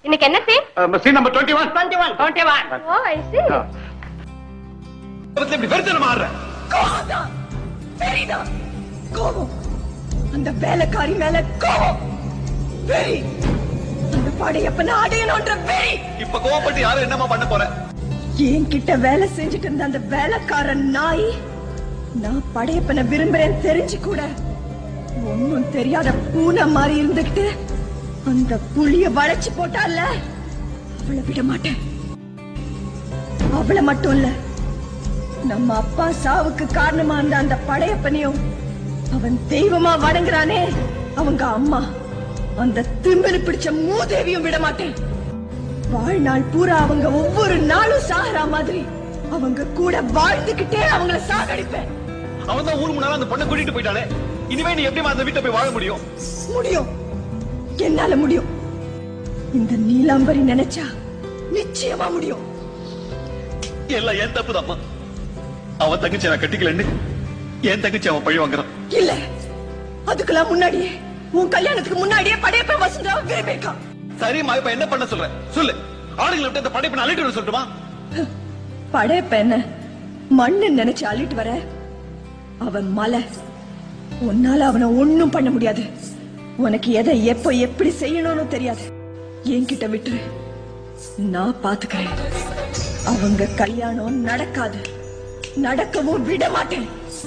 இன்னைக்கு என்ன scene scene number twenty one twenty one twenty one oh I see இப்படி வெறுத்தனம் ஆடுற கோபம் வெறிதா கோபம் அந்த வேலைக்காரி மேல கோபம் வெறி அந்த படையப்பன அடையணும்ன்ற வெறி இப்ப கோவப்பட்டு யாரும் என்னமா பண்ண போற என்கிட்ட வேலை செஞ்சுட்டு இருந்த அந்த வேலைக்காரன் நாய் நான் படையப்பன விரும்புறேன் தெரிஞ்சு கூட ஒன்னும் தெரியாத பூனை மாதிரி இருந்துகிட்டு அந்த புளிய வளைச்சு போட்டால அவளை விட மாட்டேன் அவளை மட்டும் இல்ல நம்ம அப்பா சாவுக்கு காரணமா இருந்த அந்த படையப்பனையும் அவன் தெய்வமா வணங்குறானே அவங்க அம்மா அந்த திமிரு பிடிச்ச மூதேவியும் விட மாட்டேன் வாழ்நாள் பூரா அவங்க ஒவ்வொரு நாளும் சாகுற மாதிரி அவங்க கூட வாழ்ந்துகிட்டே அவங்கள சாகடிப்பேன் அவன் தான் ஊர் முன்னால அந்த பொண்ணை கூட்டிட்டு போயிட்டானே இனிமே நீ எப்படி அந்த வீட்டை போய் வாழ முடியும் முடியும் என்னால முடியும் இந்த நீலாம்பரி நினைச்சா நிச்சயமா முடியும் எல்லாம் ஏன் தப்புதாம்மா அவன் தங்கச்சி நான் கட்டிக்கலன்னு என் தங்கச்சி அவன் பழி வாங்குறான் இல்ல அதுக்கெல்லாம் முன்னாடியே உன் கல்யாணத்துக்கு முன்னாடியே படையப்ப வசுந்தரா விரும்பியிருக்கான் சரிம்மா இப்ப என்ன பண்ண சொல்ற சொல்லு ஆளுங்களை விட்டு அந்த படைப்பை அழிட்டு வர சொல்லட்டுமா படையப்ப என்ன மண்ணு நினைச்சு அள்ளிட்டு வர அவன் மலை உன்னால அவனை ஒண்ணும் பண்ண முடியாது உனக்கு எதை எப்போ எப்படி செய்யணும்னு தெரியாது என்கிட்ட விட்டுரு நான் பாத்துக்கிறேன் அவங்க கல்யாணம் நடக்காது நடக்கவும் விட மாட்டேன்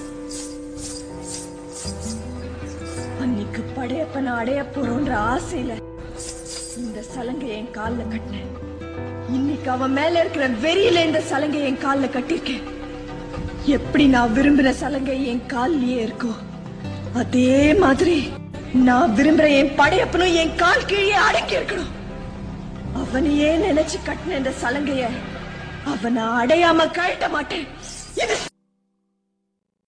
அன்னைக்கு படையப்பன அடைய போறோன்ற ஆசையில இந்த சலங்கை என் கால்ல கட்டினேன் இன்னைக்கு அவன் மேல இருக்கிற வெறியில இந்த சலங்கை என் கால்ல கட்டிருக்கேன் எப்படி நான் விரும்புற சலங்கை என் கால்லயே இருக்கோ அதே மாதிரி நான் விரும்புற என் படையப்பனும் என் கால் கீழே அடங்கி இருக்கணும் அவனையே நினைச்சு கட்டின இந்த சலங்கைய அவனை அடையாம கழட்ட மாட்டேன் இது